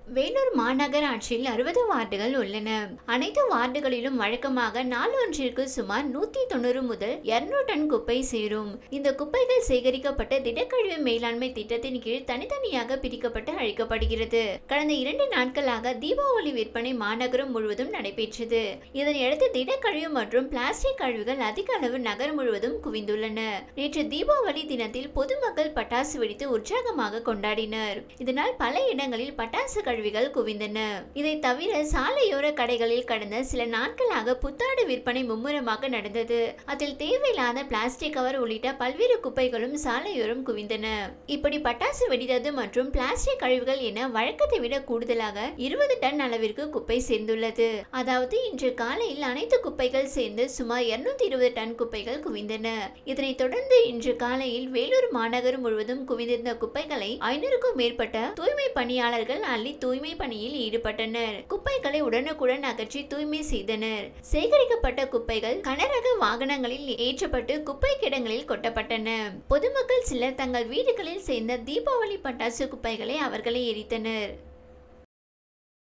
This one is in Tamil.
வேலூர் மாநகராட்சியில் அறுபது வார்டுகள் உள்ளன அனைத்து வார்டுகளிலும் வழக்கமாக நாள் ஒன்றிற்கு சுமார் நூத்தி தொண்ணூறு முதல் இருநூறு டன் குப்பை சேரும் இந்த குப்பைகள் சேகரிக்கப்பட்ட திடக்கழிவு மேலாண்மை திட்டத்தின் கீழ் தனித்தனியாக பிரிக்கப்பட்டு அழிக்கப்படுகிறது கடந்த இரண்டு நாட்களாக தீபாவளி விற்பனை மாநகரம் முழுவதும் நடைபெற்றது இதனையடுத்து திடக்கழிவு மற்றும் பிளாஸ்டிக் கழிவுகள் அதிக அளவு நகரம் முழுவதும் குவிந்துள்ளன நேற்று தீபாவளி தினத்தில் பொதுமக்கள் பட்டாசு வெடித்து உற்சாகமாக கொண்டாடினர் இதனால் பல இடங்களில் பட்டாசு கழிவுகள் குவிந்தன இதை தவிர சாலையோர கடைகளில் கடந்த சில நாட்களாக புத்தாடு விற்பனை மும்முரமாக நடந்தது அதில் தேவையில்லாத பிளாஸ்டிக் கவர் உள்ளிட்ட பல்வேறு குப்பைகளும் சாலையோரம் குவிந்தன இப்படி பட்டாசு வெடித்தது மற்றும் பிளாஸ்டிக் கழிவுகள் என வழக்கத்தை விட கூடுதலாக இருபது டன் அளவிற்கு குப்பை சேர்ந்துள்ளது அதாவது இன்று காலையில் அனைத்து குப்பைகள் சேர்ந்து சுமார் இருநூத்தி இருபது டன் குப்பைகள் குவிந்தன இதனைத் தொடர்ந்து இன்று காலையில் வேலூர் மாநகரம் முழுவதும் குவிந்திருந்த குப்பைகளை ஐநூறுக்கும் மேற்பட்ட தூய்மை பணியாளர்கள் அள்ளி தூய்மை பணியில் ஈடுபட்டனர் குப்பைகளை உடனுக்குடன் அகற்றி தூய்மை செய்தனர் சேகரிக்கப்பட்ட குப்பைகள் கனரக வாகனங்களில் ஏற்றப்பட்டு குப்பை கிடங்களில் கொட்டப்பட்டன பொதுமக்கள் சிலர் தங்கள் வீடுகளில் சேர்ந்த தீபாவளி பட்டாசு குப்பைகளை அவர்களே எரித்தனர்